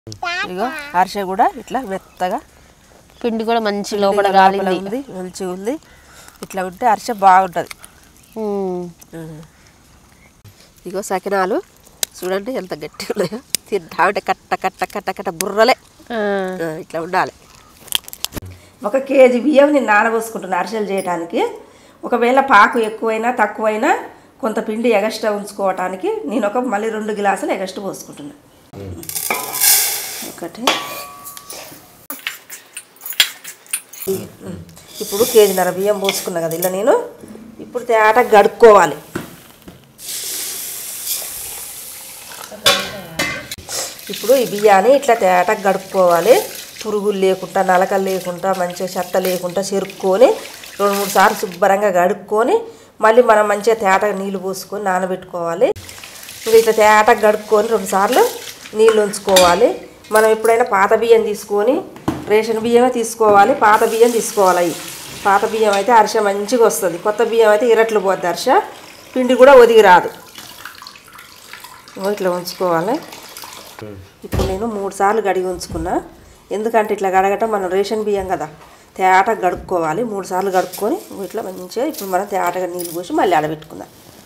ఇగో అరిసె కూడా ఇట్లా మెత్తగా పిండి కూడా మంచి లోపల లోపల గాలింది ఉంది మంచిగా ఉంది ఇట్లా ఉంటే అరిసె బాగుంటుంది ఉమ్. ఇగో సకినాలు చూడండి ఎంత గట్టిగా ఉన్నాయో తింటా ఉంటే కట్ట కట్ట కట్ట కట్ట బుర్రలే ఆ. ఆ, ఇట్లా ఉండాలి ఒక కేజీ బియ్యం నేను నానబోసుకుంటున్నా అరిసెలు చేయడానికి ఒకవేళ పాకు ఎక్కువైనా తక్కువైనా కొంత పిండి ఎగస్ట్రా ఉంచుకోవటానికి నేను ఒక మళ్ళీ రెండు గ్లాసులు ఎగస్ట్రా పోసుకుంటున్నా ఒకటి ఇప్పుడు కేజీన్నర బియ్యం పోసుకున్నా కదా ఇలా నేను ఇప్పుడు తేట గడుక్కోవాలి ఇప్పుడు ఈ బియ్యాన్ని ఇట్లా తేటగా గడుపుకోవాలి పురుగులు లేకుండా నలకలు లేకుండా మంచిగా చెత్త లేకుండా చెరుక్కొని రెండు మూడు సార్లు శుభ్రంగా గడుక్కొని మళ్ళీ మనం మంచిగా తేటగా నీళ్ళు పోసుకొని నానబెట్టుకోవాలి ఇప్పుడు ఇట్లా తేటగా గడుక్కొని రెండు సార్లు నీళ్ళు ఉంచుకోవాలి మనం ఎప్పుడైనా పాత బియ్యం తీసుకొని రేషన్ బియ్యమే తీసుకోవాలి పాత బియ్యం తీసుకోవాలి అవి పాత బియ్యం అయితే అరిసె మంచిగా వస్తుంది కొత్త బియ్యం అయితే ఇరట్లు పోద్ది అరిసె పిండి కూడా ఒదిగి రాదు ఇగో ఇట్లా ఉంచుకోవాలి ఇప్పుడు నేను మూడు సార్లు గడిగి ఉంచుకున్నా ఎందుకంటే ఇట్లా గడగటం మనం రేషన్ బియ్యం కదా తేటగా గడుక్కోవాలి మూడు సార్లు గడుక్కొని ఇగో ఇట్లా మంచిగా ఇప్పుడు మనం తేటగా నీళ్ళు పోసి మళ్ళీ ఆడబెట్టుకుందాం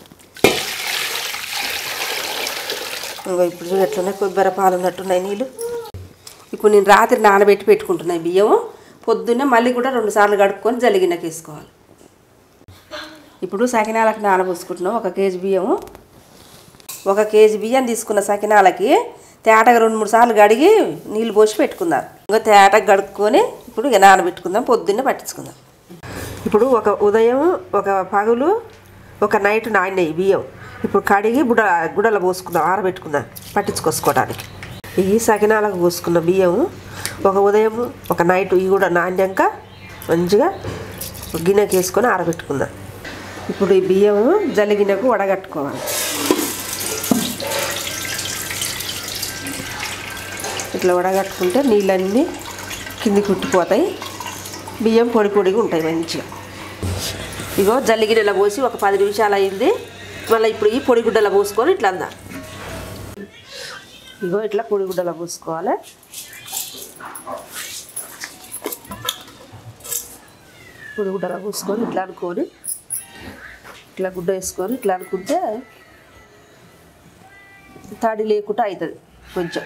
ఇంకో ఇప్పుడు చూడు ఎట్లున్నాయి కొబ్బరి పాలు ఉన్నట్టున్నాయి నీళ్ళు ఇప్పుడు నేను రాత్రి నానబెట్టి పెట్టుకుంటున్నాయి బియ్యం పొద్దున్నే మళ్ళీ కూడా రెండు సార్లు గడుక్కొని జలిగినకి వేసుకోవాలి ఇప్పుడు సకినాలకు నానబోసుకుంటున్నాం ఒక కేజీ బియ్యము ఒక కేజీ బియ్యం తీసుకున్న సకినాలకి తేటగా రెండు మూడు సార్లు కడిగి నీళ్ళు పోసి పెట్టుకుందాం ఇంకా తేటగా గడుక్కొని ఇప్పుడు ఇక నానబెట్టుకుందాం పొద్దున్నే పట్టించుకుందాం ఇప్పుడు ఒక ఉదయం ఒక పగులు ఒక నైట్ నాణ్యయి బియ్యం ఇప్పుడు కడిగి బుడ గుడలో పోసుకుందాం ఆరబెట్టుకుందాం పట్టించుకోసుకోవడానికి ఈ సకినాలకు పోసుకున్న బియ్యం ఒక ఉదయం ఒక నైట్ ఇవి కూడా నాణ్యంక మంచిగా గిన్నెకి వేసుకొని ఆరబెట్టుకుందాం ఇప్పుడు ఈ బియ్యం జల్లిగిన్నెకు వడగట్టుకోవాలి ఇట్లా వడగట్టుకుంటే నీళ్ళన్నీ కింది కుట్టిపోతాయి బియ్యం పొడి పొడిగా ఉంటాయి మంచిగా ఇగో జల్లిగిన్నెల పోసి ఒక పది నిమిషాలు అయింది మళ్ళీ ఇప్పుడు ఈ పొడిగుడ్డలో పోసుకొని ఇట్లా అందా ఇగో ఇట్లా పొడిగుడ్డలో పోసుకోవాలి పొడిగుడ్డలో పోసుకొని ఇట్లా అనుకొని ఇట్లా గుడ్డ వేసుకొని ఇట్లా అనుకుంటే తడి లేకుండా అవుతుంది కొంచెం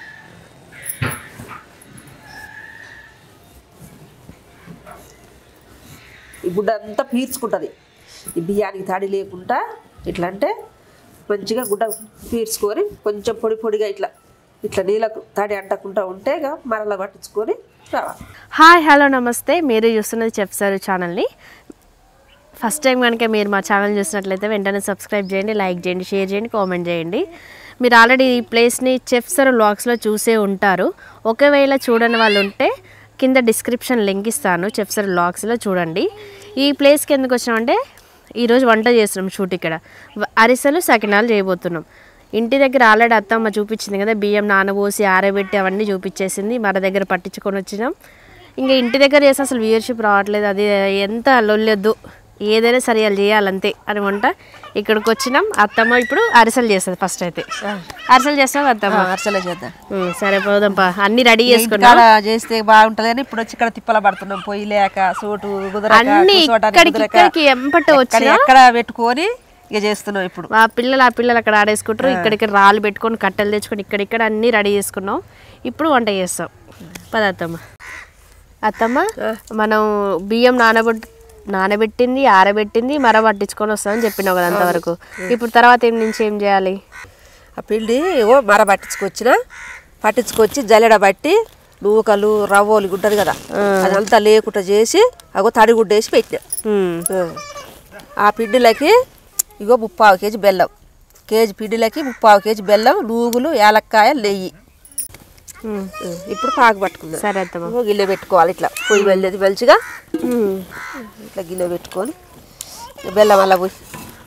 ఈ గుడ్డ అంతా పీల్చుకుంటుంది ఈ బియ్యానికి తడి లేకుండా ఇట్లా అంటే మంచిగా గుడ్డ పీల్చుకొని కొంచెం పొడి పొడిగా ఇట్లా ఇట్లా నీళ్ళకు తడి అంటకుండా ఉంటే ఇక మరలా పట్టించుకొని రావాలి హాయ్ హలో నమస్తే మీరు చూస్తున్నది చెప్సారు ఛానల్ని ఫస్ట్ టైం కనుక మీరు మా ఛానల్ చూసినట్లయితే వెంటనే సబ్స్క్రైబ్ చేయండి లైక్ చేయండి షేర్ చేయండి కామెంట్ చేయండి మీరు ఆల్రెడీ ఈ ప్లేస్ని చెప్సర్ బ్లాగ్స్లో చూసే ఉంటారు ఒకవేళ చూడని వాళ్ళు ఉంటే కింద డిస్క్రిప్షన్ లింక్ ఇస్తాను చెప్సర్ బ్లాగ్స్లో చూడండి ఈ ప్లేస్కి ఎందుకు వచ్చినామంటే ఈరోజు వంట చేస్తున్నాం షూట్ ఇక్కడ వ- అరిసెలు సకినాలు చేయబోతున్నాం ఇంటి దగ్గర ఆల్రెడీ అత్తమ్మ చూపించింది కదా బియ్యం నానబోసి ఆరబెట్టి అవన్నీ చూపించేసింది మన దగ్గర పట్టించుకొని వచ్చినాం ఇంకా ఇంటి దగ్గర చేస్తే అసలు వ్యూయర్షిప్ రావట్లేదు అది ఎంత లొల్లొద్దు ఏదైనా సరే వాళ్ళు చేయాలంతే అని వంట ఇక్కడికి వచ్చినాం అత్తమ్మ ఇప్పుడు అరిసెలు చేస్తుంది ఫస్ట్ అయితే అరిసెలు చేస్తాం అత్తమ్మ అరిసెలే చేద్దాం ఉమ్, సరే పోదాంపా అన్ని రెడీ చేసుకున్నాం ఇంటికాడ చేస్తే బాగుంటది అని ఇప్పుడు వచ్చి ఇక్కడ తిప్పల పడుతున్నాం పొయ్యి లేక సోటు కుదరక అన్ని కూర్చోవటానికి ఇక్కడికి కుదరక, ఇక్కడికి ఎంపట ఎక్కడ- వచ్చినా ఎక్కడ పెట్టుకొని ఇక చేస్తున్నాం ఇప్పుడు ఆ పిల్లలు ఆ పిల్లలు అక్కడ ఆడేసుకుంటారు ఇక్కడికి రాళ్ళు పెట్టుకొని కట్టెలు తెచ్చుకొని ఇక్కడిక్కడ అన్ని రెడీ చేసుకున్నాం ఇప్పుడు వంట చేస్తాం పద అత్తమ్మ అత్తమ్మ మనం బియ్యం నానబెట్ నానబెట్టింది ఆరబెట్టింది మర పట్టించుకొని వస్తామని చెప్పినావు కదా అంతవరకు ఇప్పుడు తర్వాత ఏం నుంచి ఏం చేయాలి ఆ పిండి ఓ మర పట్టించుకొచ్చిన పట్టించుకొచ్చి జల్లెడ బట్టి నూకలు రవ్వలు గుంటది కదా అదంతా లేకుండా చేసి అగో తడిగుడ్డ వేసి పెట్టిన ఉమ్, ఆ పిండిలకి ఇగో ముప్పావు కేజీ బెల్లం కేజీ పిండిలకి ముప్పావు కేజీ బెల్లం నూగులు యాలక్కాయ నెయ్యి ఉమ్. ఇప్పుడు పాకు పట్టుకుందాం సరే అత్తమ్మ ఇగో గిన్నె పెట్టుకోవాలి ఇట్లా పొయ్యి వెళ్ళేది మంచిగా ఉమ్. ఇట్లా గిన్నె పెట్టుకొని ఇక బెల్లం అలా పోయి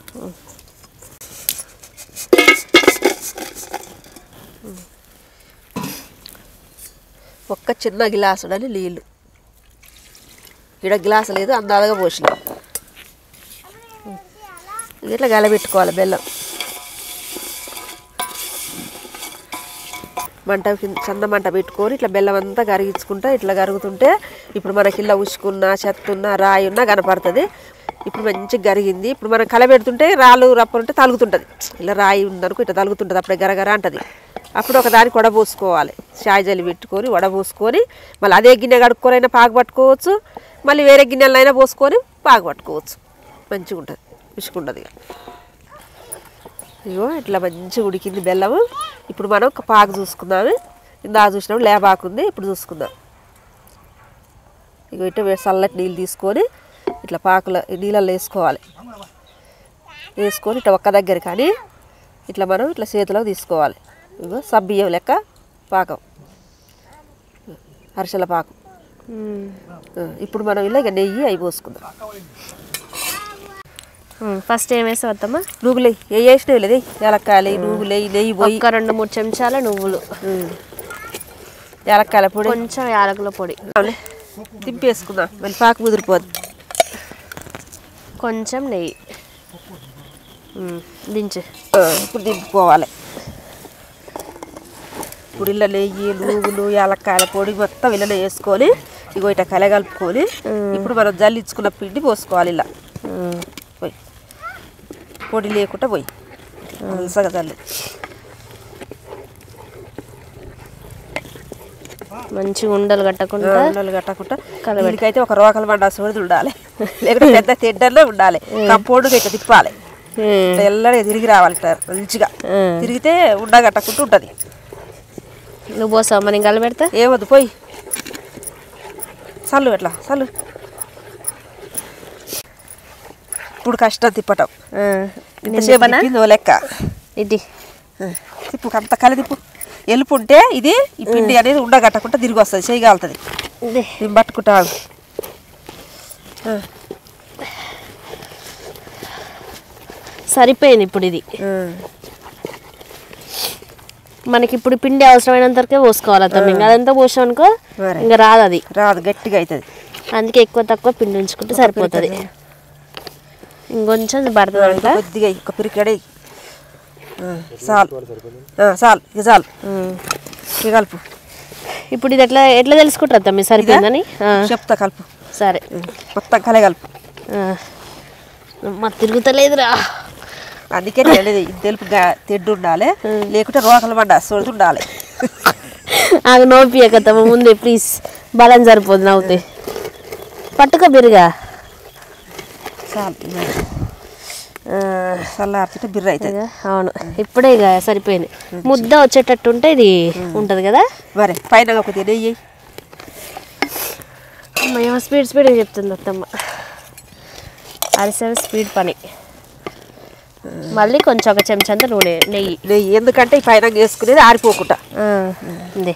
ఒక్క చిన్న గిలాసుడని నీళ్ళు ఈడ గ్లాసు లేదు అందాలుగా పోసిన ఇట్లా గలబెట్టుకోవాలి బెల్లం మంట కింద చంద మంట పెట్టుకొని ఇట్లా బెల్లం అంతా కరిగించుకుంటా ఇట్లా కరుగుతుంటే ఇప్పుడు మనకి ఇలా ఉసుకున్న చెత్త ఉన్న రాయి ఉన్నా కనపడుతుంది ఇప్పుడు మంచిగా కరిగింది ఇప్పుడు మనం కలబెడుతుంటే రాళ్ళు రప్పలు ఉంటే తలుగుతుంటుంది ఇలా రాయి ఉందనుకో ఇట్లా తలుగుతుంటుంది అప్పుడే గరగర అంటది అప్పుడు ఒక దానికి వడబోసుకోవాలి చాయ్ జల్లి పెట్టుకొని వడబోసుకొని మళ్ళీ అదే గిన్నె కడుక్కొని అయినా పాకు పట్టుకోవచ్చు మళ్ళీ వేరే గిన్నెలో అయినా పోసుకొని పాకు పట్టుకోవచ్చు మంచిగా ఉంటుంది ఉసుకుంటుంది ఇక ఇగో ఇట్లా మంచిగా ఉడికింది బెల్లము ఇప్పుడు మనం ఒక పాకు చూసుకుందాము ఇందా చూసినాము లేపాకు ఉంది ఇప్పుడు చూసుకుందాం ఇగో ఇట్లా వే- చల్లటి నీళ్ళు తీసుకొని ఇట్లా పాకుల నీళ్ళల్లో వేసుకోవాలి వేసుకొని ఇట్లా ఒక్క దగ్గర కానీ ఇట్లా మనం ఇట్లా చేతిలో తీసుకోవాలి ఇగో సబ్బియ్యం లెక్క పాకం అరిసెల పాకు ఆ, ఇప్పుడు మనం ఇలా ఇక నెయ్యి అవి పోసుకుందాం ఫస్ట్ ఏం వేసావు అత్తమ్మ నువ్వులు ఏ వేసినవి లేదు ఏలక్కాయలు నువ్వులు వేయి, నెయ్యి పోయి ఒక రెండు మూడు చెంచాల నువ్వులు ఏలక్కాయల పొడి కొంచెం యాలకుల పొడి అవునే. దింపేసుకుందాం మళ్ళీ పాకు ముదిరిపోద్ది కొంచెం నెయ్యి ఉమ్, దించు ఆ, ఇప్పుడు దింపుకోవాలి ఇప్పుడు ఇలా నెయ్యి నువ్వులు యాలక్కాయల పొడి మొత్తం ఇలా వేసుకొని ఇగో ఇట్లా కలగలుపుకొని ఇప్పుడు మనం జల్లించుకున్న పిండి పోసుకోవాలి ఇలా ఉమ్, పోయి పొడి లేకుండా పోయి అలసగా జల్లి మంచిగా ఉండలు కట్టకుండా ఉండలు కట్టకుండా దీనికైతే ఒక రోకల బండ సోడిది ఉండాలి లేకుంటే పెద్ద తెడ్డర్లో ఉండాలి కంపౌండ్గా ఇట్లా తిప్పాలి ఉమ్, ఇట్లా ఎల్లడే తిరిగి రావాలి ఇట్లా మంచిగా ఉమ్. తిరిగితే ఉండగట్టకుండా ఉంటుంది నువ్వు పోసావు మరి ఇంకా పెడతా ఏమొద్దు పోయి చల్లు ఎట్లా చల్లు ఇప్పుడు కష్టం తిప్పటం ఎంతసేపు తిప్పిందో లెక్క ఇది ఆ, తిప్పు అంత కలి తిప్పు ఎలుపు ఉంటే ఇది ఈ పిండి అనేది ఉండగట్టకుండా తిరిగి వస్తుంది చేయగలుగుతుంది ఇది నేను పట్టుకుంటాను సరిపోయింది ఇప్పుడు ఇది మనకి ఇప్పుడు పిండి అవసరమైనంత వరకే పోసుకోవాలి అత్తమ్మ ఇంకా అదంతా పోసాం అనుకో మరి. ఇంకా రాదు అది రాదు గట్టిగా అవుతుంది అందుకే ఎక్కువ తక్కువ పిండి ఉంచుకుంటే సరిపోతుంది ఇంకొంచెం పడుతుంది అంట కొద్దిగా ఒక పిరికడే చాలు ఆ, చాలు ఇక చాలు ఇక కలుపు ఇప్పుడు ఇది ఎట్లా ఎట్లా తెలుసుకుంటారు అత్తమ్మ ఇది సరిపోయిందని ఆ, చెప్తా కలుపు సరే మొత్తం కలే కలుపు ఆ. మా తిరుగుతలేదురా అందుకే నేను అనేది ఇది తెలుపు గా- తెడ్డు ఉండాలి లేకుంటే రోకల బండ సొడుతు ఉండాలి ఆగ నోపియకత్తమ్మ ముందే ప్లీజ్ బలం సరిపోదు నవ్వుతే పట్టుకో బిరుగా చాలు చల్లార్చుంటే బిర్ర అవుతుంది ఇక అవును ఇప్పుడే ఇక సరిపోయింది ముద్ద వచ్చేటట్టు ఉంటే ఇది ఉంటుంది కదా మరి పైన కొద్దిగా నెయ్యి అమ్మయ్య స్పీడ్ స్పీడ్ చెప్తుంది అత్తమ్మ అరిసెల స్పీడ్ పని మళ్ళీ కొంచెం ఒక చెంచంత నూనె నెయ్యి నెయ్యి ఎందుకంటే ఈ పైన వేసుకునేది ఆరిపోకుండా ఆ, ఉంది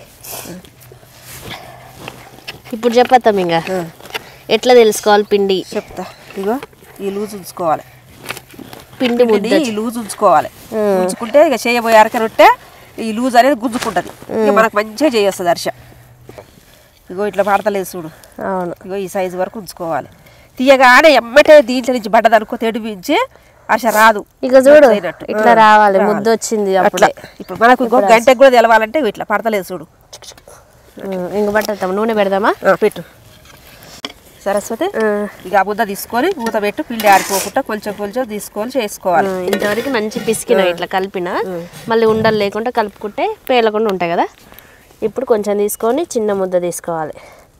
ఇప్పుడు చెప్పత్తాం ఇంకా ఎట్లా తెలుసుకోవాలి పిండి చెప్తా ఇగో ఈ లూజ్ ఉంచుకోవాలి పిండి ముద్ద పిండిని ఈ లూజ్ ఉంచుకోవాలి ఉంచుకుంటే ఇక చేయబోయే అరక రొట్టె ఈ లూజ్ అనేది గుంజుకుంటుంది ఇక మనకు మంచిగా చేయొస్తుంది అరిసె ఇగో ఇట్లా పడతలేదు చూడు అవును ఇగో ఈ సైజు వరకు ఉంచుకోవాలి తీయగానే ఎమ్మటే దీంట్లో నుంచి పడ్డదనుకో తెడిపించి అరిసె రాదు ఇక చూడు అయినట్టు. ఇట్లా ఆ, రావాలి ముద్ద వచ్చింది అట్లా అప్పుడే ఇప్పుడు మనకు ఇంకో గంటకు కూడా తెలవాలంటే ఇగో ఇట్లా పడతలేదు చూడు ఉమ్, ఇంక పట్టేద్దాం నూనె పెడదామా ఆ, పెట్టు సరస్వతి ఆ, ఇక ఆ ముద్ద తీసుకొని మూత పెట్టు పిండి ఆరిపోకుండా కొంచెం కొంచెం తీసుకొని చేసుకోవాలి ఆ, ఇంతవరకు మంచి పిసికిన ఇట్లా కలిపిన మళ్ళీ ఉండలు లేకుండా కలుపుకుంటే పేలకుండా ఉంటాయి కదా ఇప్పుడు కొంచెం తీసుకొని చిన్న ముద్ద తీసుకోవాలి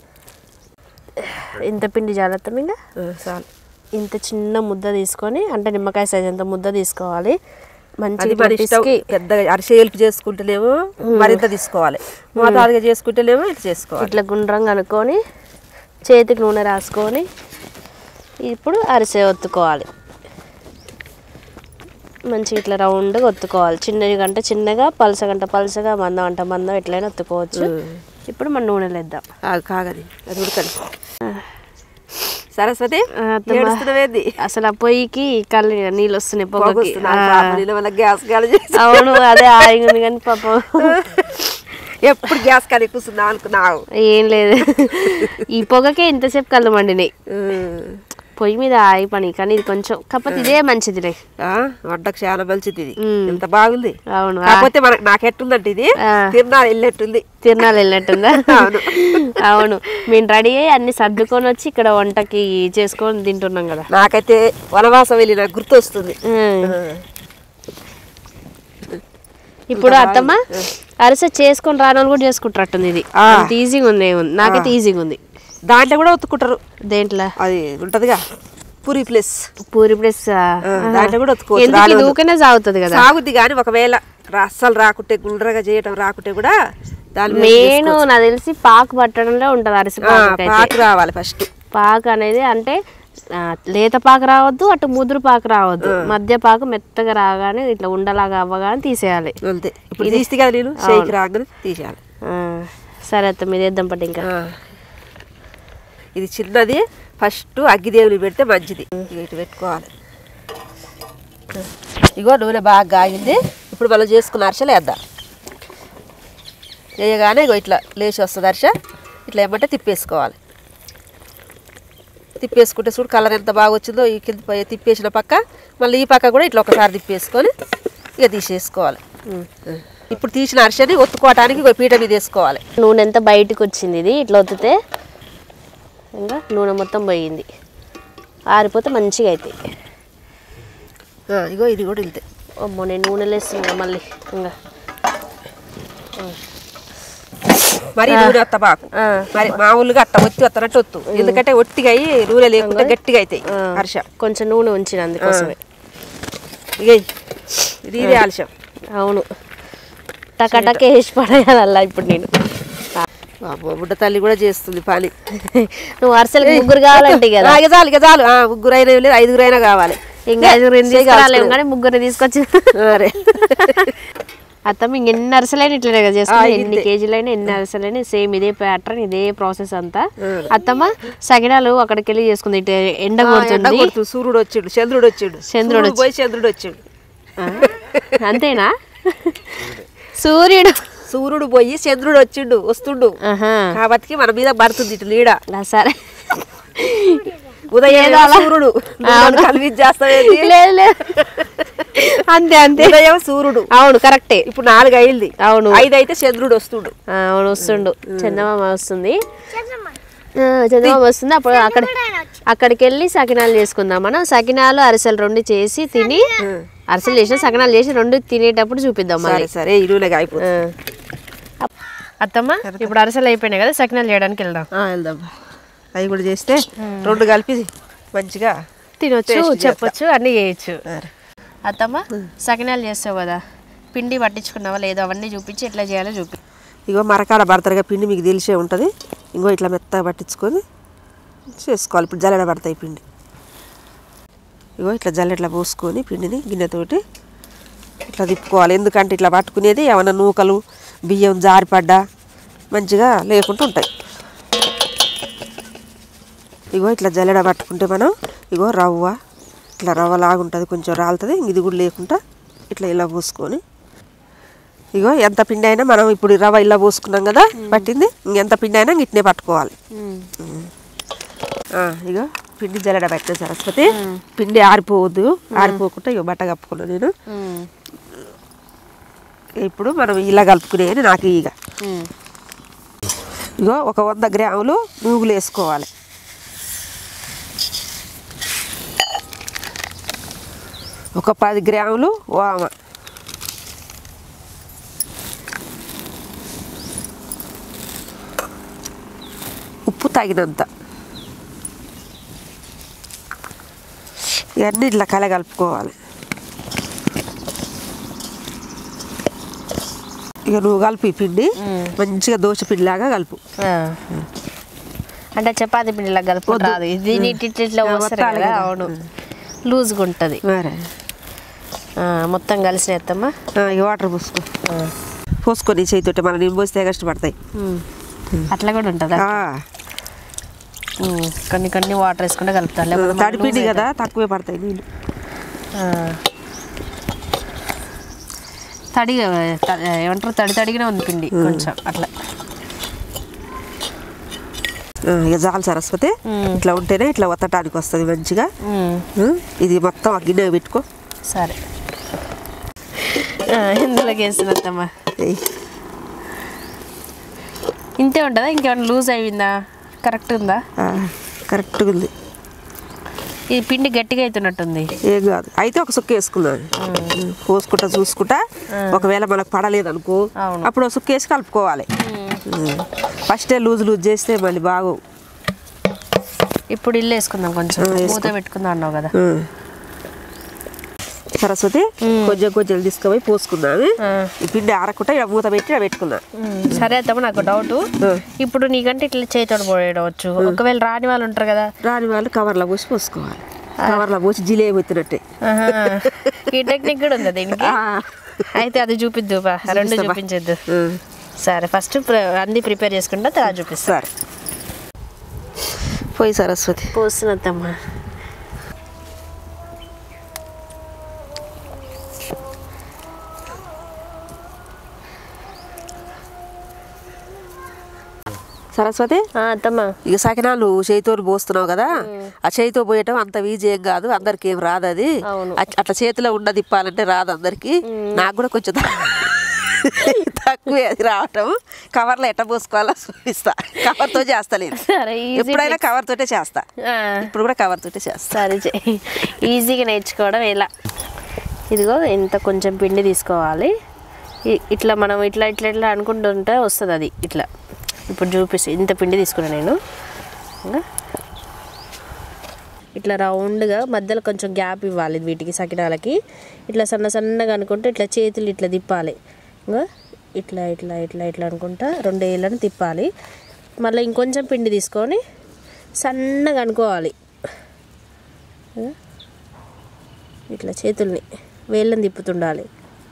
ఇంత పిండి జాగ్రత్త ఇంకా ఆ, చాలు ఇంత చిన్న ముద్ద తీసుకొని అంటే నిమ్మకాయ సైజ్ అంత ముద్ద తీసుకోవాలి మంచి అది మన ఇష్టం పెద్దగా అరిసె ఎలుపు చేసుకుంటేనేమో మరింత తీసుకోవాలి మోతాదుగా చేసుకుంటేనేమో ఇట్లా చేసుకోవాలి ఇట్లా గుండ్రంగా అనుకొని చేతికి నూనె రాసుకొని ఇప్పుడు అరిసె ఒత్తుకోవాలి మంచిగా ఇట్లా రౌండ్గా ఒత్తుకోవాలి చిన్నది కంటే చిన్నగా పలస గంట పలసగా మందం అంట మందం ఎట్లయినా ఒత్తుకోవచ్చు ఇప్పుడు మన నూనెలు వేద్దాం ఆగు, కాగని అది ఉడకని సరస్వతి ఆ, అత్తమ్మ. ఏడుస్తున్నవేంది అసలు ఆ పొయ్యికి కళ్ళు నీళ్ళు వస్తున్నాయి పొగకి పోగొస్తున్నా ఆ, పాపం, నేను వల్ల గ్యాస్ కాలి చేసి అవును అదే ఆగి ఉంది కానీ పాపం ఎప్పుడు గ్యాస్ కాలి కూర్చున్నా అనుకున్నావు ఏం లేదు ఈ పొగకే ఇంతసేపు కళ్ళు మండినాయి పొయ్యి మీద ఆయి పని కానీ ఇది కొంచెం కాకపోతే ఇదే మంచిదిలే ఆ, వంటకు చాలా మంచిది ఇది మ్మ్. ఎంత బాగుంది అవును ఆ, కాకపోతే మనకు నాకు ఎట్టుందంటే ఇది ఆ. తిరునాళ్ళు వెళ్ళినట్టుంది తిరునాళ్ళు వెళ్ళినట్టుందా అవును. అవును మేము రెడీ అయ్యి అన్ని సర్దుకొని వచ్చి ఇక్కడ వంటకి చేసుకొని తింటున్నాం కదా నాకైతే వనవాసం వెళ్ళిన గుర్తు వస్తుంది ఉమ్. ఇప్పుడు అత్తమ్మ అరిసె చేసుకొని రాని వాళ్ళు కూడా చేసుకుంటారట్టుంది ఇది ఆ. అంత ఈజీగా ఉంది ఏముంది నాకైతే ఈజీగా ఉంది దాంట్లో కూడా ఒత్తుకుంటారు దేంట్లో అది ఉంటదిగా పూరి ప్లస్ పూరి ప్లస్ దాంట్లో కూడా ఒత్తుకోవచ్చు ఎందుకు రాళ్ళు. దూకనే సాగుతుంది కదా సాగుద్ది కానీ ఒకవేళ రా- అస్సలు రాకుంటే గుండ్రగా చేయటం రాకుంటే కూడా దాని మీద మెయిన్ నాకు తెలిసి పాకు పట్టడంలో ఉంటుంది అరిసె ఆ, పాకు అయితే పాకు రావాలి ఫస్ట్ పాకు అనేది అంటే ఆ, లేత పాకు రావద్దు అటు ముదురు పాకు రావద్దు మధ్య పాకు మెత్తగా రాగానే ఇట్లా ఉండలాగా అవ్వగానే తీసేయాలి అంతే ఇప్పుడు తీస్తే కదా నేను షేక్ రాగానే తీసేయాలి ఆ, సరే అత్త మీద వేద్దాం పట్టి ఇంకా ఆ. ఇది చిన్నది ఫస్ట్ అగ్గిదేవుని పెడితే మంచిది ఇక ఇటు పెట్టుకోవాలి ఇగో నూనె బాగా కాగింది ఇప్పుడు మనం చేసుకున్న అరిసెలు వేద్దాం వేయగానే ఇగో ఇట్లా లేచి వస్తుంది అరిసె ఇట్లా ఏమంటే తిప్పేసుకోవాలి తిప్పేసుకుంటే చూడు కలర్ ఎంత బాగా వచ్చిందో ఈ కింద పై తిప్పేసిన పక్క మళ్ళీ ఈ పక్క కూడా ఇట్లా ఒకసారి తిప్పేసుకొని ఇక తీసేసుకోవాలి ఇప్పుడు తీసిన అరిసెని ఒత్తుకోవటానికి ఇగో పీట మీద వేసుకోవాలి నూనె ఎంత బయటకు వచ్చింది ఇది ఇట్లా వత్తితే ఇంకా నూనె మొత్తం పోయింది ఆరిపోతే మంచిగా అవుతాయి ఆ, ఇగో ఇది కూడా వెళ్తే అమ్మో నేను నూనెలు వేస్తున్నా మళ్ళీ ఇంకా మరి నూనె వత్త బాకు ఆ. మరి మామూలుగా అట్ట ఒత్తి వత్తనట్టు వత్తు ఎందుకంటే ఒట్టిగా అయ్యి నూనె లేకుండా గట్టిగా అవుతాయి ఆ, హర్ష కొంచెం నూనె ఉంచిన అందుకోసమే ఇక ఇది ఇదే ఆలస్యం అవును టకటకే వేసి పడేయాలల్లా ఇప్పుడు నేను అబ్బో, బుడ్డ తల్లి కూడా చేస్తుంది పని నువ్వు అరిసెలు ముగ్గురు కావాలంటే కదా ఆ, ఇక చాలు ఇక చాలు ఆ, ముగ్గురు అయినా లేదు ఐదుగురు అయినా కావాలి ఇంకా ఐదుగురు చేయి తీసుకురాలేము కాల్చుకో. కానీ ముగ్గురు తీసుకొచ్చి అరే అత్తమ్మ ఇంక ఎన్ని అరసలైనా ఇట్లనే కదా చేసుకుంటాం ఆ, ఎన్ని ఇంతే. కేజీలైనా ఎన్ని అరసలైనా సేమ్ ఇదే ప్యాటర్న్ ఇదే ప్రాసెస్ అంతా అత్తమ్మ సగినాలు అక్కడికి వెళ్ళి చేసుకుంది ఇటు ఎండ ఆ, ఎండ కొడుతుంది కొడుతుంది సూర్యుడు వచ్చిండు చంద్రుడు వచ్చిండు చంద్రుడు సూర్యుడు పోయి చంద్రుడు వచ్చిండు ఆ, అంతేనా సూర్యుడు సూర్యుడు పోయి చంద్రుడు వచ్చిండు వస్తుండు ఆహా కాబట్టి మన మీద పడుతుంది ఇటు నీడ నా సరే ఉదయం ఏదో అలా. సూర్యుడు అవును. కలిపించేస్తావేంటి లేదు లేదు అంతే అంతే ఉదయం సూర్యుడు అవును కరెక్టే ఇప్పుడు నాలుగు అయింది అవును ఐదు అయితే చంద్రుడు వస్తుండు ఆ, అవును వస్తుండు చందమామ వస్తుంది ఆ, చందమామ వస్తుంది అప్పుడు అక్కడ అక్కడికి వెళ్ళి సకినాలు చేసుకుందాం మనం సకినాలు అరిసెలు రెండు చేసి తిని అరిసెలు చేసిన సకినాలు చేసి రెండు తినేటప్పుడు చూపిద్దాం సరే మళ్ళీ సరే ఈ నూనె అయిపోతుంది ఆ. అత్తమ్మ ఇప్పుడు అరిసెలు అయిపోయినాయి కదా సకినాలు చేయడానికి వెళ్దాం వెళ్దాం అవి కూడా చేస్తే రెండు కలిపి మంచిగా తినొచ్చు Taste చేస్తా. చెప్పొచ్చు అన్నీ చేయొచ్చు సరే. అత్తమ్మ సకినాలు చేస్తావు కదా పిండి పట్టించుకున్నావా లేదో అవన్నీ చూపించి ఎట్లా చేయాలో చూపి ఇగో మరకాడ పడతారుగా పిండి మీకు తెలిసే ఉంటుంది ఇంకో ఇట్లా మెత్తగా పట్టించుకొని చేసుకోవాలి ఇప్పుడు జల్లెడ పడతాయి పిండి ఇగో ఇట్లా జల్లెట్లా పోసుకొని పిండిని గిన్నెతోటి ఇట్లా తిప్పుకోవాలి ఎందుకంటే ఇట్లా పట్టుకునేది ఏమైనా నూకలు బియ్యం జారిపడ్డా మంచిగా లేకుండా ఉంటాయి ఇగో ఇట్లా జల్లెడ పట్టుకుంటే మనం ఇగో రవ్వ ఇట్లా రవ్వ లాగుంటుంది కొంచెం రాలుతుంది ఇది కూడా లేకుండా ఇట్లా ఇలా పోసుకొని ఇగో ఎంత పిండి అయినా మనం ఇప్పుడు రవ్వ ఇలా పోసుకున్నాం కదా పట్టింది ఇంకెంత పిండి అయినా ఇట్నే పట్టుకోవాలి ఆ, ఇగో పిండి జల్లెడ పెట్టిన సరస్వతి పిండి ఆరిపోవద్దు ఆరిపోకుండా ఇగో బట్ట కప్పుకున్నాను నేను ఇప్పుడు మనం ఇలా కలుపుకునేది నాకు ఇక ఇగో ఒక వంద గ్రాములు నూగులు వేసుకోవాలి ఒక పది గ్రాములు వామ ఉప్పు తగినంత ఇవన్నీ ఇట్లా కలగలుపుకోవాలి ఇక నువ్వు కలిపి ఈ పిండి మంచిగా దోశ పిండిలాగా కలుపు అంటే చపాతీ పిండిలా కలుపు రాదు ఇది ఇట్లా ఇట్లా ఆ, వస్తారు వత్తాలి కదా కదా. అవును లూజ్గా ఉంటుంది మరే మొత్తం కలిసిన ఎత్తమ్మా ఆ, ఇక వాటర్ పోసుకో పోసుకొని చేతితోటి మన నేను పోస్తే కష్టపడతాయి అట్లా కూడా ఉంటుందా ఆ, ఉమ్, కొన్ని కొన్ని వాటర్ వేసుకుంటే కలుపుతారు లేకపోతే తడి పిండి కదా తక్కువే పడతాయి నీళ్ళు ఆ. తడి త- ఏమంటారు తడి తడిగానే ఉంది పిండి కొంచెం అట్లా ఆ, ఇక చాలు సరస్వతి ఇట్లా ఉంటేనే ఇట్లా ఒత్తటానికి వస్తుంది మంచిగా మ్మ్. ఆ, ఇది మొత్తం ఆ గిన్నె పెట్టుకో సరే ఆ, ఇందులోకి వేస్తున్నమ్మా ఏయ్. ఇంతే ఉంటుందా ఇంకేమైనా లూజ్ అయిందా కరెక్ట్ ఉందా ఆ, కరెక్ట్గా ఉంది ఈ పిండి గట్టిగా అవుతున్నట్టుంది ఏం కాదు అయితే ఒక సుక్క వేసుకున్నాను పోసుకుంటా చూసుకుంటా ఒకవేళ మనకు పడలేదు అనుకో అవును. అప్పుడు ఒక సుక్క వేసి కలుపుకోవాలి ఫస్టే లూజ్ లూజ్ చేస్తే మళ్ళీ బాగు ఇప్పుడు ఇల్లు వేసుకుందాం కొంచెం ఆ, వేసుకో. మూత పెట్టుకుందాం అన్నావు కదా ఆ. సరస్వతి కొంచెం కొంచెం తీసుకుపోయి పోసుకున్నాము ఆ. ఈ పిండి ఆరకుండా ఇక్కడ మూత పెట్టి ఇక్కడ పెట్టుకున్నా మ్మ్. సరే అత్తమ్మ నాకు డౌట్ ఇప్పుడు నీకంటే ఇట్లా చేతితో పోయడవచ్చు ఒకవేళ రాని వాళ్ళు ఉంటారు కదా రాని వాళ్ళు కవర్లో పోసి పోసుకోవాలి కవర్లో పోసి జిలేబి ఎత్తినట్టే ఆహా. ఈ టెక్నిక్ కూడా ఉందా దీనికి ఆ. అయితే అది చూపిద్దు బా రెండు చూపిస్తా బా. చూపించద్దు ఆ. సరే ఫస్ట్ అన్ని ప్రిపేర్ చేసుకుంటా తర్వాత చూపిస్తా సరే పోయి సరస్వతి పోస్తున్నత్తమ్మా సరస్వతి ఆ, అత్తమ్మ ఇక సకినాలు చేతితో పోస్తున్నావు కదా ఆ చేతితో పోయటం అంత ఈజీ ఏం కాదు అందరికి ఏం రాదు అది అవును. అట్- అట్లా చేతిలో ఉన్న తిప్పాలంటే రాదు అందరికి నాకు కూడా కొంచెం త- తక్కువే అది రావటం కవర్లో ఎట్ట పోసుకోవాలో చూపిస్తా కవర్తో చేస్తలేదు సరే ఈజీ ఎప్పుడైనా కవర్ తోటే చేస్తా ఆ, ఇప్పుడు కూడా కవర్ తోటే చేస్తా సరే చెయ్. ఈజీగా నేర్చుకోవడం ఎలా ఇదిగో ఇంత కొంచెం పిండి తీసుకోవాలి ఇ- ఇట్లా మనం ఇట్లా ఇట్లా ఇట్లా అనుకుంటుంటే వస్తుంది అది ఇట్లా ఇప్పుడు చూపిస్తే ఇంత పిండి తీసుకున్నాను నేను ఇంకా ఇట్లా రౌండ్గా మధ్యలో కొంచెం గ్యాప్ ఇవ్వాలి వీటికి సకినాలకి ఇట్లా సన్న సన్నగా అనుకుంటే ఇట్లా చేతులు ఇట్లా తిప్పాలి ఇంకా ఇట్లా ఇట్లా ఇట్లా ఇట్లా అనుకుంటా రెండు ఏళ్ళని తిప్పాలి మళ్ళీ ఇంకొంచెం పిండి తీసుకొని సన్నగా అనుకోవాలి ఇంకా ఇట్లా చేతుల్ని వేళ్ళని తిప్పుతుండాలి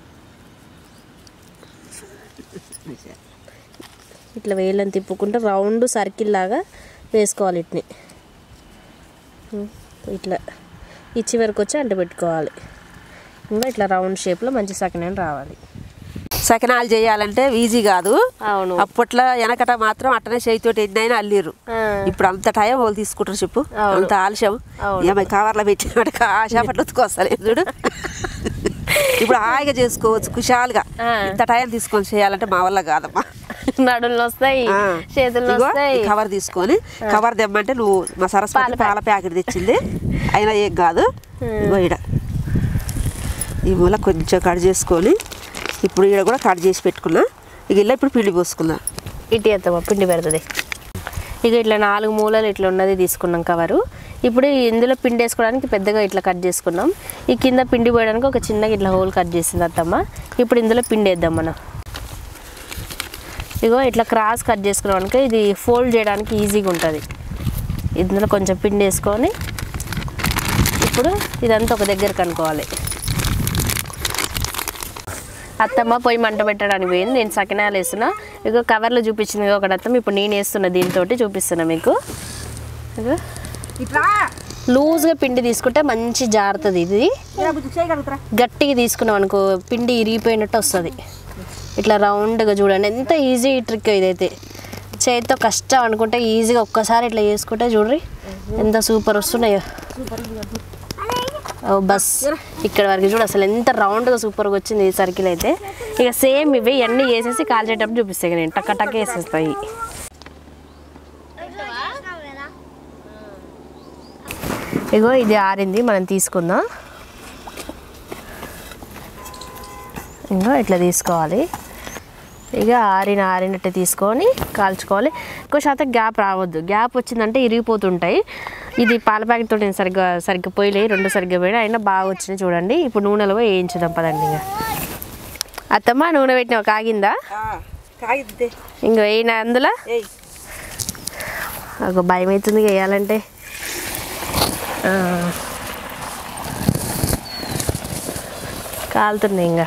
ఇట్లా వేళ్ళని తిప్పుకుంటే రౌండ్ సర్కిల్ లాగా వేసుకోవాలి ఇట్ని ఉం, ఇట్లా ఈ చివరికి వచ్చి అంట పెట్టుకోవాలి ఇంకా ఇట్లా రౌండ్ షేప్లో మంచి సకినాలు రావాలి సకినాలు చేయాలంటే ఈజీ కాదు అవును అప్పట్లో వెనకట మాత్రం అట్టనే చేతితోటి ఎన్నైనా అల్లిరు ఆ, ఇప్పుడు అంత టైం వాళ్ళు తీసుకుంటారు చెప్పు అవును. అంత ఆలస్యం అవును. ఏమై కవర్లో పెట్టినట్టు ఆ చేపట్లు ఉతుకొస్తలేదు చూడు ఇప్పుడు హాయిగా చేసుకోవచ్చు కుషాలుగా ఆ. ఇంత టైం తీసుకొని చేయాలంటే మా వల్ల కాదమ్మా నడుళ్ళు వస్తాయి ఆ. చేతులు ఇగో, వస్తాయి ఈ కవర్ తీసుకొని కవర్ తెమ్మంటే నువ్వు మా సరస్వతి పాల పాల ప్యాకెట్ తెచ్చింది అయినా ఏం కాదు ఇగో ఈడ ఈ మూల కొంచెం కట్ చేసుకొని ఇప్పుడు ఈడ కూడా కట్ చేసి పెట్టుకున్నా ఇక ఇలా ఇప్పుడు పిండి పోసుకున్నా ఇటు ఎత్తమ్మ పిండి పెడుతుంది ఇక ఇట్లా నాలుగు మూలలు ఇట్లా ఉన్నది తీసుకున్నాం కవరు ఇప్పుడు ఇందులో పిండి వేసుకోవడానికి పెద్దగా ఇట్లా కట్ చేసుకున్నాం ఈ కింద పిండి పోయడానికి ఒక చిన్నగా ఇట్లా హోల్ కట్ చేసింది అత్తమ్మ ఇప్పుడు ఇందులో పిండి వేద్దాం మనం ఇగో ఇట్లా క్రాస్ కట్ చేసుకున్నాం ఇది ఫోల్డ్ చేయడానికి ఈజీగా ఉంటుంది ఇందులో కొంచెం పిండి వేసుకొని ఇప్పుడు ఇదంతా ఒక దగ్గరకు అనుకోవాలి అత్తమ్మ పొయ్యి మంట పెట్టడానికి పోయింది నేను సకినాలు వేస్తున్నా ఇగో కవర్లో చూపించింది ఇగో ఒకటి అత్తమ్మ ఇప్పుడు నేను వేస్తున్నా దీంతో చూపిస్తున్నా మీకు ఇగో ఇట్లా లూజ్గా పిండి తీసుకుంటే మంచి జారుతుంది ఇది చేయగలుగుతారా గట్టిగా తీసుకున్నాం అనుకో పిండి ఇరిగిపోయినట్టు వస్తుంది ఇట్లా రౌండ్గా చూడండి ఎంత ఈజీ ట్రిక్ ఇదైతే చేతితో కష్టం అనుకుంటే ఈజీగా ఒక్కసారి ఇట్లా చేసుకుంటే చూడ్రి ఎంత సూపర్ వస్తున్నాయో ఓ బస్ ఇక్కడ వరకు చూడు అసలు ఎంత రౌండ్గా సూపర్గా వచ్చింది ఈ సర్కిల్ అయితే ఇక సేమ్ ఇవి అన్నీ వేసేసి కాల్చేటప్పుడు చూపిస్తాయి నేను టక్క టక్క వేసేస్తాయి ఇగో ఇది ఆరింది మనం తీసుకుందాం ఇంకా ఇట్లా తీసుకోవాలి ఇక ఆరిన ఆరినట్టు తీసుకొని కాల్చుకోవాలి ఎక్కువ శాతం గ్యాప్ రావద్దు గ్యాప్ వచ్చిందంటే ఇరిగిపోతుంటాయి ఇది పాల ప్యాకెట్ తోటి నేను సరిగ్గా సరిగ్గా పోయిలే రెండు సరిగ్గా పోయినా అయినా బాగా వచ్చినాయి చూడండి ఇప్పుడు నూనెలో పోయి వేయించుదాం పదండి ఇక అత్తమ్మ నూనె పెట్టిన కాగిందా కాగిద్దే ఇంక వేయిన అందులో ఏయ్ ఒక భయం అవుతుంది వేయాలంటే ఆ. కాలుతుంది ఇంకా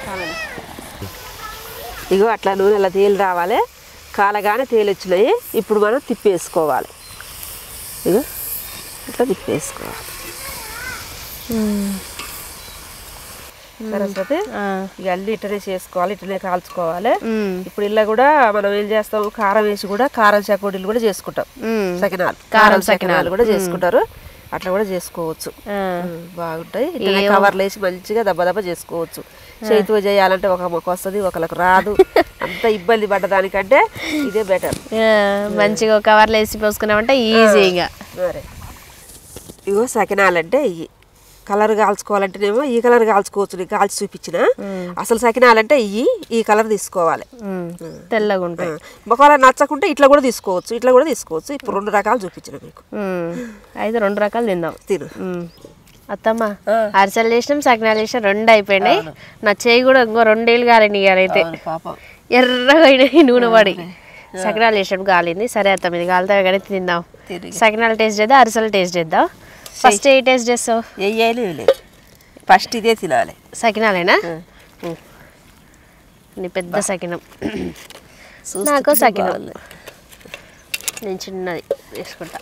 ఇగో అట్లా నూనెలో తేలి రావాలి కాలగానే తేలి వచ్చినాయి ఇప్పుడు మనం తిప్పేసుకోవాలి ఇగో ఇట్లా తిప్పేసుకోవాలి సరస్వతి ఆ. ఇక అన్ని ఇట్లనే చేసుకోవాలి ఇట్లనే కాల్చుకోవాలి మ్మ్. ఇప్పుడు ఇలా కూడా మనం ఏం చేస్తాం కారం వేసి కూడా కారం చకోడీలు కూడా చేసుకుంటాం మ్మ్. సకినాలు కారం కారం సకినాలు. సకినాలు కూడా చేసుకుంటారు అట్లా కూడా చేసుకోవచ్చు ఆ. ఉమ్, బాగుంటాయి ఇట్లా కవర్లు వేసి మంచిగా దెబ్బ దెబ్బ చేసుకోవచ్చు చేతితో చేయాలంటే ఒక మొక్క వస్తుంది ఒకరికి రాదు అంత ఇబ్బంది పడ్డదానికంటే ఇదే బెటర్ ఆ, మంచిగా ఒక కవర్లో వేసి పోసుకున్నామంటే ఈజీగా మరి ఇగో సకినాలంటే ఇవి కలర్ కాల్చుకోవాలంటేనేమో ఈ కలర్ కాల్చుకోవచ్చు నీకు కాల్చి చూపించిన అసలు సకినాలంటే ఇవి ఈ కలర్ తీసుకోవాలి తెల్లగా ఉంటాయి ఒకవేళ నచ్చకుంటే ఇట్లా కూడా తీసుకోవచ్చు ఇట్లా కూడా తీసుకోవచ్చు ఇప్పుడు రెండు రకాలు చూపించిన మీకు మ్మ్. అయితే రెండు రకాలు తిందాం తిను మ్మ్. అత్తమ్మ అరిసెలు చేసినాం సకినాలు చేసినాం రెండు అయిపోయినాయి నా చేయి కూడా ఇంకో రెండేళ్ళు కాలండి ఇవాళ అయితే పాపం ఎర్రగా అయినాయి నూనె పడి సకినాలు చేసినప్పుడు కాలింది సరే అత్తమ్మ ఇది కాలుతాయి కానీ తిందాం తిరిగి. సకినాలు టేస్ట్ చేద్దాం అరిసెలు టేస్ట్ చేద్దాం ఫస్ట్ ఏ టేస్ట్ చేస్తావు వెయ్యాలి లేదు ఫస్ట్ ఇదే తినాలి సకినాలేనా మ్మ్. నీ పెద్ద సకినం చూస్తుంటే నాకు సకినం బాగుంది. నేను చిన్నది వేసుకుంటా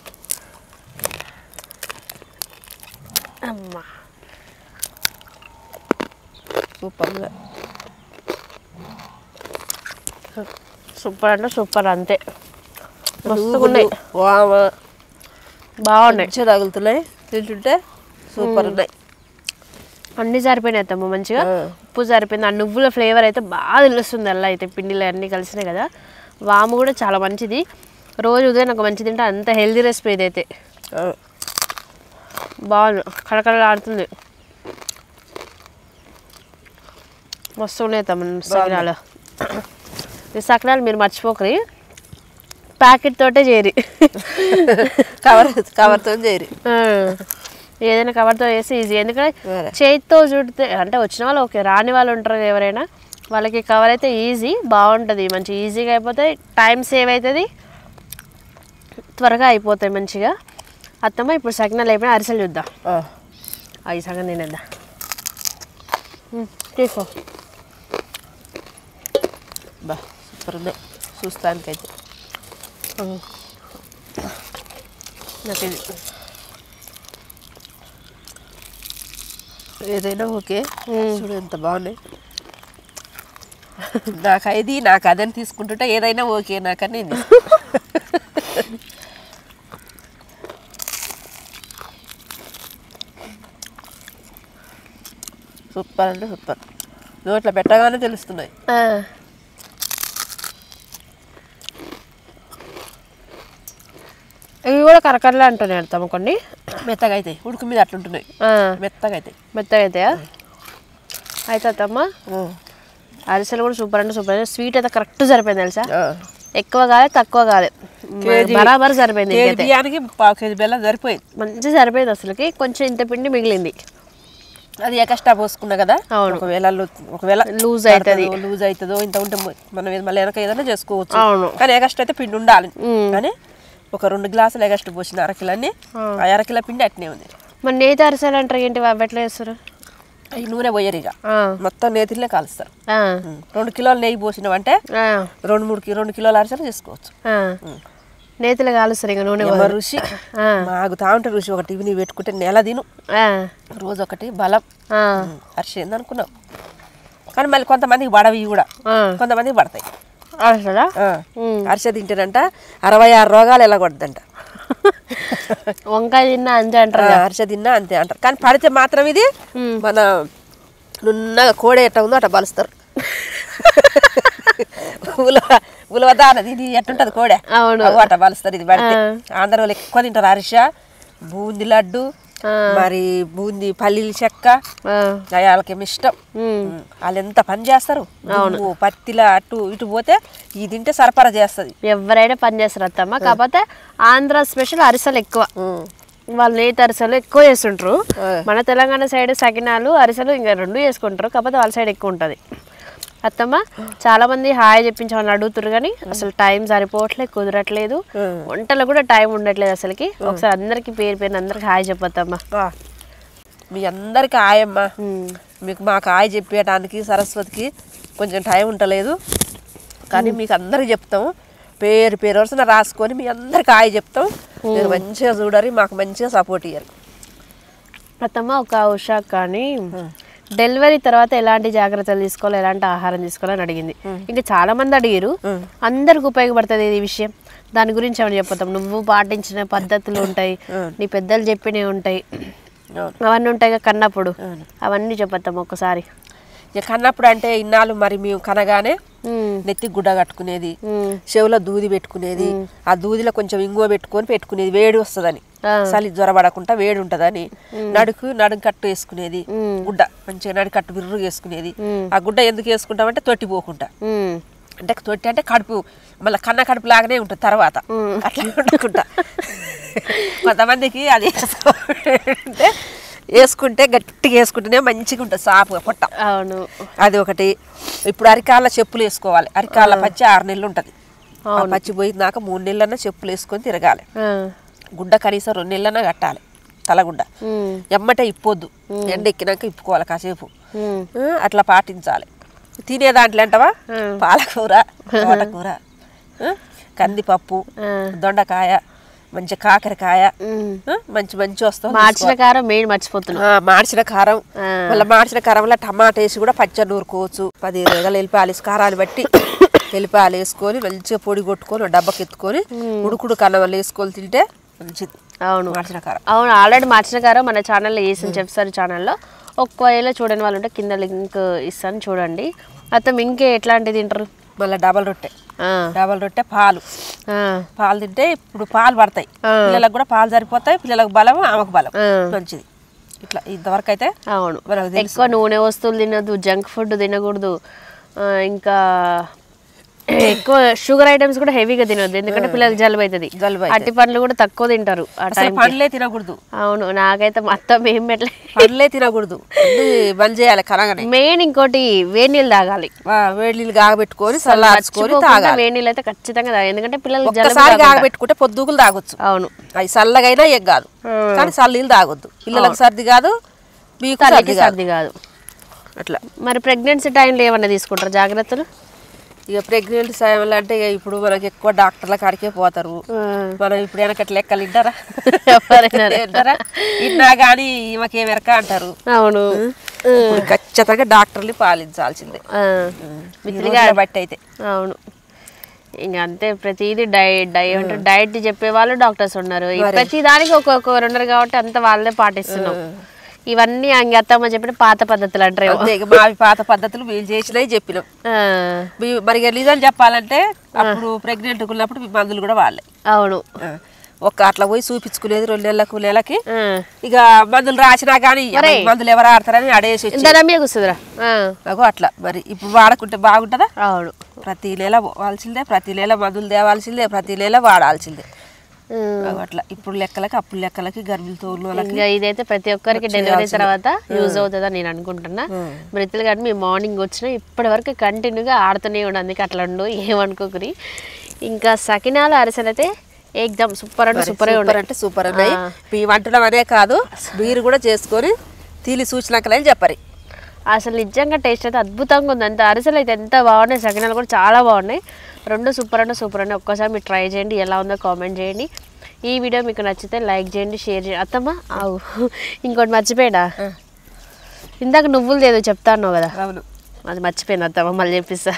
అమ్మా సూపర్గా సూపర్ అంటే సూపర్ అంతే మస్తుగా ఉన్నాయి వామ బాగున్నాయి మంచిగా తగులుతున్నాయి తింటుంటే సూపర్ ఉన్నాయి అన్ని సరిపోయినాయి అత్తమ్మ మంచిగా ఆ. ఉప్పు సరిపోయింది ఆ నువ్వుల ఫ్లేవర్ అయితే బాగా తెలుస్తుంది అలా అయితే పిండిలు అన్నీ కలిసినాయి కదా వాము కూడా చాలా మంచిది రోజు ఉదయం నాకు మంచిది తింటే అంత హెల్దీ రెసిపీ ఇదైతే ఆ, బాగుంది కళకళలాడుతుంది మస్తు ఉన్నాయి తమ సకినాలు ఈ సకినాలు మీరు మర్చిపోకరి ప్యాకెట్ తోటే చేరి కవర్ కవర్తో చేరి ఆ, ఏదైనా కవర్తో వేసి ఈజీ ఎందుకంటే వేరే. చేతితో చుడితే అంటే వచ్చిన వాళ్ళు ఓకే రాని వాళ్ళు ఉంటారు కదా ఎవరైనా వాళ్ళకి కవర్ అయితే ఈజీ బాగుంటుంది మంచి ఈజీగా అయిపోతాయి టైం సేవ్ అవుతుంది త్వరగా అయిపోతాయి మంచిగా అత్తమ్మ ఇప్పుడు సకినాలు అయిపోయినా అరిసెలు చూద్దాం ఆ, అవి సగం తినేద్దాం ఉమ్, తీసుకో బా సూపర్ ఉన్నాయి చూస్తానికైతే ఉమ్. నాకు ఇది ఏదైనా ఓకే ఉమ్. చూడు ఎంత బాగున్నాయి నాకు అది నాకు అదని తీసుకుంటుంటే ఏదైనా ఓకే నాకని నేను తీసుకుంటా. సూపర్ అంటే సూపర్ నోట్లో పెట్టగానే తెలుస్తున్నాయి ఆ. ఇవి కూడా కరకరలే అంటున్నాయి అత్తమ్మ కొన్ని మెత్తగా అవుతాయి ఉడుకు మీద అట్లుంటున్నాయి ఆ, మెత్తగా అవుతాయి మెత్తగా అవుతాయా అయితే అత్తమ్మ అరిసెలు కూడా సూపర్ అంటే సూపర్ స్వీట్ అయితే కరెక్ట్ సరిపోయింది తెలుసా ఆ. ఎక్కువ కాదు తక్కువ కాదు కేజీ- బరాబర్ సరిపోయింది కేజీ ఇంకైతే బియ్యానికి పావు కేజీ బెల్లం సరిపోయింది మంచి సరిపోయింది అసలుకి కొంచెం ఇంత పిండి మిగిలింది అది ఎక్స్ట్రా పోసుకున్నా కదా అవును. ఒకవేళ లు- ఒకవేళ లూజ్ అవుతుంది లూజ్ అవుతుందో ఇంత ఉంటే మ- మనం ఏది మళ్ళీ వెనక ఏదైనా చేసుకోవచ్చు అవును. కానీ ఎగస్ట్ అయితే పిండి ఉండాలి మ్మ్. కానీ ఒక రెండు గ్లాసులు ఎగస్ట్ పోసిన అరకిలన్నీ ఆ అరకిల పిండి అట్నే ఉంది మరి నేతి అరిసెలు అంటారు ఏంటి అవి ఎట్లా చేస్తారు ఈ నూనె పోయరు ఇక ఆ, మొత్తం నేతిలే కాలుస్తారు ఆ, మ్మ్. రెండు కిలోలు నెయ్యి పోసినామంటే ఆ, రెండు మూడు కి- రెండు కిలోల అరిసెలు చేసుకోవచ్చు ఆ. నేతిలో కాలుస్తారు ఇంకా నూనె ఎమ్మ బదులు. రుచి ఆ, మాగుతా ఉంటే రుచి ఒకటి ఇవి పెట్టుకుంటే నెల తిను ఆ, రోజు ఒకటి బలం ఆ, అరిసె ఏందనుకున్నావు కానీ మళ్ళీ కొంతమందికి పడవి ఇవి కూడా ఆ. కొంతమందికి పడతాయి అరిసెలా ఆ. మ్మ్. అరిసె తింటారంట అరవై ఆరు రోగాలు ఎలా కొడదంట వంకాయ తిన్నా అంతే అంటారు ఆ, అరిసె తిన్నా అంతే అంటారు కానీ పడితే మాత్రం ఇది మన నున్నగా కోడే ఎట్ట ఉందో అట్ట బలుస్తారు ఉలవ ఉలవదానది ఇది ఎట్టుంటది కోడే అవును. అగో అట్ట బలుస్తారు ఇది పడితే ఆంధ్ర వాళ్ళు ఎక్కువ తింటారు అరిసె బూంది లడ్డు ఆ. మరి బూంది పల్లీల చెక్క ఆ, అవి వాళ్ళకేమి ఇష్టం మ్మ్. ఉమ్, వాళ్ళు ఎంత పని చేస్తారు దుమ్ము, పత్తిలా అటు ఇటు పోతే ఇది తింటే సరఫరా చేస్తుంది ఎవరైనా పని చేస్తారు అత్తమ్మ కాకపోతే ఆంధ్ర స్పెషల్ అరిసెలు ఎక్కువ వాళ్ళు నేతి అరిసెలు ఎక్కువ చేస్తుంటారు ఆ. మన తెలంగాణ సైడ్ సకినాలు అరిసెలు ఇంకా రెండు చేసుకుంటారు కాకపోతే వాళ్ళ సైడ్ ఎక్కువ ఉంటుంది అత్తమ్మ చాలా మంది హాయ్ చెప్పించామని అడుగుతారు కానీ అసలు టైం సరిపోవట్లేదు కుదరట్లేదు వంటలు కూడా టైం ఉండట్లేదు అసలుకి ఒకసారి అందరికి పేరు పేరు అందరికి హాయ్ చెప్పొద్దమ్మా ఆ, మీ అందరికి ఆయమ్మ మీకు మాకు ఆయ చెప్పేయడానికి సరస్వతికి కొంచెం టైం ఉండలేదు కానీ మీకు అందరికి చెప్తాం పేరు పేరు వరుసన రాసుకొని మీ అందరికి ఆయ చెప్తాం మీరు మంచిగా చూడరి మాకు మంచిగా సపోర్ట్ ఇయ్యరు అత్తమ్మ ఒక ఉషా కానీ డెలివరీ తర్వాత ఎలాంటి జాగ్రత్తలు తీసుకోవాలి ఎలాంటి ఆహారం తీసుకోవాలని అడిగింది ఇంకా చాలా మంది అడిగారు అందరికి ఉపయోగపడుతుంది ఈ విషయం దాని గురించి ఏమైనా చెప్పొద్దాం నువ్వు పాటించిన పద్ధతులు ఉంటాయి నీ పెద్దలు చెప్పినవి ఉంటాయి అవును అవన్నీ ఉంటాయి కదా కన్నప్పుడు అవన్నీ చెప్పొద్దాం ఒక్కసారి ఇక కన్నప్పుడు అంటే ఇన్నాళ్ళు మరి మేము కనగానే ఉమ్, నెత్తి గుడ్డ కట్టుకునేది ఉమ్, చెవులో దూది పెట్టుకునేది ఆ దూదిలో కొంచెం ఇంగువ పెట్టుకొని పెట్టుకునేది వేడి వస్తుందని ఆ. చలి జ్వరపడకుండా వేడి ఉంటుందని నడుకు నడుము కట్టు వేసుకునేది గుడ్డ మంచిగా నడు కట్టు బిర్రు వేసుకునేది ఆ గుడ్డ ఎందుకు వేసుకుంటామంటే తొట్టిపోకుండా ఉమ్, అంటే తొట్టి అంటే కడుపు మళ్ళీ కన్న కడుపు లాగానే ఉంటుంది తర్వాత అట్లా వండుకుంటా కొంతమందికి అది వేసుకుంటే వేసుకుంటే గట్టిగా వేసుకుంటేనే మంచిగా ఉంటుంది సాపుగా పొట్ట అవును అది ఒకటి ఇప్పుడు అరికాళ్ళ చెప్పులు వేసుకోవాలి అరికాళ్ళ పచ్చి ఆరు నెలలు ఉంటుంది ఆ పచ్చి పోయినాక మూడు నెలలన్నా చెప్పులు వేసుకొని తిరగాలి ఆ, గుడ్డ కనీసం రెండు నెలలన్నా కట్టాలి తలగుడ్డ ఉమ్, ఎమ్మటే ఇప్పొద్దు ఎండ ఎక్కినాక ఇప్పుకోవాలి కాసేపు ఉమ్, ఆ, అట్లా పాటించాలి తినే దాంట్లో అంటవా పాలకూర తోటకూర ఆ, కందిపప్పు ఆ. దొండకాయ మంచి కాకరకాయ ఉమ్. ఆ, మంచి మంచి వస్తాం మార్చిన కారం మెయిన్ మర్చిపోతున్నాం ఆ, మార్చిన కారం ఆ. మళ్ళీ మార్చిన కారంలో టమాటా వేసి కూడా పచ్చడి నూరుకోవచ్చు పది రేగలు వెళ్ళిపాయలు వేసి కారాలు బట్టి వెళ్ళిపాయలు వేసుకొని మంచిగా పొడి కొట్టుకొని ఒక డబ్బకి ఎత్తుకొని ఉడుకుడు కన్నం వేసుకొని తింటే మంచిది అవును మార్చిన కారం అవును ఆల్రెడీ మార్చిన గారు మన ఛానల్లో వేసిన చెప్తారు ఛానల్లో ఒకవేళ చూడని వాళ్ళు ఉంటే కింద లింక్ ఇస్తాను చూడండి అత్తం ఇంకే ఎట్లాంటివి తింటారు మళ్ళీ డబల్ రొట్టె ఆ, డబల్ రొట్టె పాలు ఆ, పాలు తింటే ఇప్పుడు పాలు పడతాయి పిల్లలకు కూడా పాలు సరిపోతాయి పిల్లలకు బలం ఆమెకు బలం ఆ. మంచిది ఇట్లా ఇంతవరకు అయితే అవును మనకు తెలుసు ఎక్కువ నూనె వస్తువులు తినద్దు జంక్ ఫుడ్ తినకూడదు ఆ, ఇంకా ఎక్కువ షుగర్ ఐటమ్స్ కూడా హెవీగా తినొద్దు ఎందుకంటే పిల్లలకి జలుబు అవుతుంది జలుబు అట్టి పండ్లు కూడా తక్కువ తింటారు ఆ అసలు టైం పండ్లే తినకూడదు అవును నాకైతే మొత్తం ఏం పెట్టలే పండ్లే తినకూడదు అన్ని బంద్ చేయాలి కనగానే మెయిన్ ఇంకోటి వేడి నీళ్ళు తాగాలి ఆ, వేడి నీళ్ళు కాగబెట్టుకొని చల్లార్చుకొని మర్చిపోకుండా తాగాలి వేడి నీళ్ళు అయితే ఖచ్చితంగా తాగాలి ఎందుకంటే పిల్లలకి జలుబు ఒక్కసారి కాకుండా. కాగబెట్టుకుంటే పొద్దుగులు తాగొచ్చు అవును అవి చల్లగైనా ఏం కాదు కానీ చల్లనీళ్ళు తాగొద్దు పిల్లలకు సర్ది కాదు మీకు సర్ది తల్లికి కాదు సర్ది కాదు అట్లా మరి ప్రెగ్నెన్సీ టైంలో ఏమన్నా తీసుకుంటారు జాగ్రత్తలు ఇక ప్రెగ్నెంట్ సమయంలో అంటే ఇక ఇప్పుడు మనకి ఎక్కువ డాక్టర్ల కాడికే పోతారు మనం ఇప్పుడు వెనకటి లెక్కలు వింటారా ఎవరైనా వింటారా విన్నా కానీ ఈమెకి వెనక అంటారు అవును ఇప్పుడు ఖచ్చితంగా డాక్టర్ని పాలించాల్సిందే ఆ, ఈ రోజుల బట్టి అయితే అవును ఇంకా అంతే ప్రతిదీ డైట్ డైట్ డైట్ చెప్పే వాళ్ళు డాక్టర్స్ ఉన్నారు ఈ ప్రతి దానికి ఒక్కొక్కరు ఉన్నారు కాబట్టి అంత వాళ్ళే పాటిస్తున్నాం ఇవన్నీ అంగ అత్తమ్మ చెప్పిన పాత పద్ధతులు అంటారు అంతే ఇక మావి పాత పద్ధతులు వీళ్ళు చేసినవి చెప్పినాం మీ- మరి ఇక నిజం చెప్పాలంటే అప్పుడు ప్రెగ్నెంట్ ఉన్నప్పుడు మీ మందులు కూడా వాళ్ళే అవును ఆ, ఒక్క అట్లా పోయి చూపించుకునేది రెండు నెలలకు నెలకి ఆ. ఇక మందులు రాసినా కానీ మందులు ఎవరు ఆడతారని అడేసి వచ్చి ఇంత రమ్య కూర్చుందిరా ఆ, అగో అట్లా మరి ఇప్పుడు వాడకుంటే బాగుంటుందా అవును ప్రతి నెల పోవాల్సిందే ప్రతి నెల మందులు తేవాల్సిందే ప్రతి నెల వాడాల్సిందే ఉమ్. అగో అట్లా ఇప్పుడు లెక్కలకి అప్పుడు లెక్కలకి గర్భిణీతో ఉన్న వాళ్ళకి ఇంకా ఇదైతే ప్రతి ఒక్కరికి డెలివరీ తర్వాత యూజ్ అవుతుందని నేను అనుకుంటున్నా మృతులు కానీ మీ మార్నింగ్ వచ్చిన ఇప్పటి వరకు కంటిన్యూగా ఆడుతూనే ఉండు అందుకే అట్లా ఉండు ఏమనుకోకురి ఇంకా సకినాలు అరిసెలు అయితే ఎగ్జామ్ సూపర్ అంటే సూపర్ సూపర్ అంటే సూపర్ ఉన్నాయి ఈ వంటడం అనే కాదు మీరు కూడా చేసుకొని తీలి సూచనకలని చెప్పరి అసలు నిజంగా టేస్ట్ అయితే అద్భుతంగా ఉంది అంత అరిసెలు అయితే ఎంత బాగున్నాయి సకినాలు కూడా చాలా బాగున్నాయి రెండు సూపర్ అంటే సూపర్ అంటే ఒక్కసారి మీరు ట్రై చేయండి ఎలా ఉందో కామెంట్ చేయండి ఈ వీడియో మీకు నచ్చితే లైక్ చేయండి షేర్ చేయండి అత్తమ్మ ఆవు ఇంకోటి మర్చిపోయాడా ఇందాక నువ్వులు ఏదో చెప్తా అన్నావు కదా అవును అది మర్చిపోయింది అత్తమ్మ మళ్ళీ చెప్పిస్తా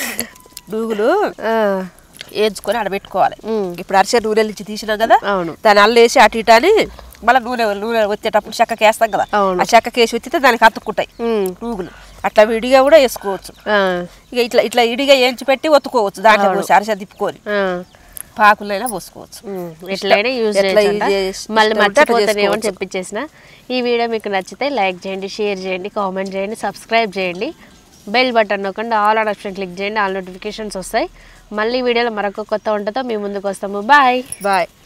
నూగులు ఆ, వేయించుకొని ఆడబెట్టుకోవాలి ఉమ్. ఇప్పుడు అరిసె నూనె నుంచి తీసినాం కదా అవును దాని అల్ల వేసి అటు ఇటు అని మళ్ళీ నూనె నూనె వచ్చేటప్పుడు చెక్కకి వేస్తాం కదా అవును. ఆ చెక్కకి వేసి వచ్చితే దానికి అతుక్కుంటాయి ఉమ్, నూగులు అట్లా విడిగా కూడా వేసుకోవచ్చు ఆ, ఇక ఇట్లా ఇట్లా ఇడిగా వేయించి పెట్టి ఒత్తుకోవచ్చు దాంట్లో పోసి అరిసె తిప్పుకొని ఆ, పాకులైనా పోసుకోవచ్చు ఉమ్, ఎట్లయినా యూజ్ ఎట్లా చేయొచ్చు use చేసి- మళ్ళీ ఇష్టం ఉంటే అట్లా మర్చిపోతానేమో అని చేసుకోవచ్చు. చెప్పించేసిన ఈ వీడియో మీకు నచ్చితే లైక్ చేయండి షేర్ చేయండి కామెంట్ చేయండి సబ్స్క్రైబ్ చేయండి బెల్ బటన్ నొక్కండి ఆల్ ఆన్ ఆప్షన్ క్లిక్ చేయండి ఆల్ నోటిఫికేషన్స్ వస్తాయి మళ్ళీ వీడియోలో మరొక కొత్త వంటతో మీ ముందుకు వస్తాము బాయ్ బాయ్